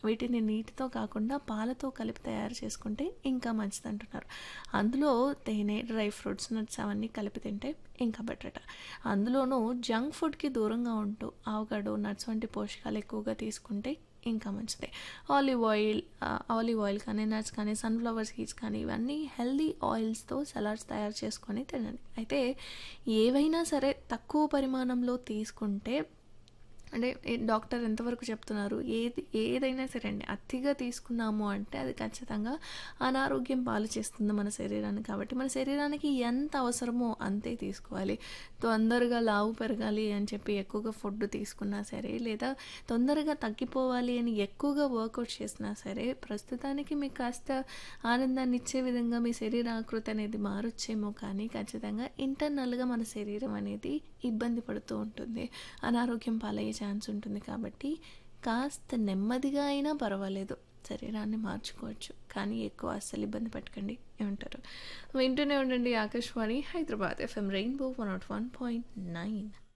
వీటిని నీటితో కాకుండా పాలతో కలిపి తయారు చేసుకుంటే ఇంకా మంచిది అంటున్నారు అందులో తేనె డ్రై ఫ్రూట్స్ నట్స్ అవన్నీ కలిపి తింటే ఇంకా బెటర్ అట అందులోనూ జంక్ ఫుడ్కి దూరంగా ఉంటూ ఆవకాడో నట్స్ వంటి పోషకాలు ఎక్కువగా తీసుకుంటే ఇంకా మంచిది ఆలివ్ ఆయిల్ ఆలివ్ ఆయిల్ కానీ నట్స్ కానీ సన్ఫ్లవర్ సీడ్స్ కానీ ఇవన్నీ హెల్దీ ఆయిల్స్తో సలాడ్స్ తయారు చేసుకొని తినండి అయితే ఏవైనా సరే తక్కువ పరిమాణంలో తీసుకుంటే అంటే ఏ- డాక్టర్ ఎంతవరకు చెప్తున్నారు ఏది ఏదైనా సరే అండి అతిగా తీసుకున్నాము అంటే అది ఖచ్చితంగా అనారోగ్యం పాలు చేస్తుంది మన శరీరాన్ని కాబట్టి మన శరీరానికి ఎంత అవసరమో అంతే తీసుకోవాలి తొందరగా లావు పెరగాలి అని చెప్పి ఎక్కువగా ఫుడ్ తీసుకున్నా సరే లేదా తొందరగా తగ్గిపోవాలి అని ఎక్కువగా వర్కౌట్ చేసినా సరే ప్రస్తుతానికి మీకు కాస్త ఆనందాన్ని ఇచ్చే విధంగా మీ శరీర ఆకృతి అనేది మారొచ్చేమో కానీ ఖచ్చితంగా ఇంటర్నల్గా మన శరీరం అనేది ఇబ్బంది పడుతూ ఉంటుంది అనారోగ్యం పాలయ్యే ఛాన్స్ ఉంటుంది కాబట్టి కాస్త నెమ్మదిగా అయినా పర్వాలేదు శరీరాన్ని మార్చుకోవచ్చు కానీ ఎక్కువ అస్సలు ఇబ్బంది పెట్టకండి ఏమంటారు వింటూనే ఉండండి Akashvani Hyderabad FM rainbow one nought one point nine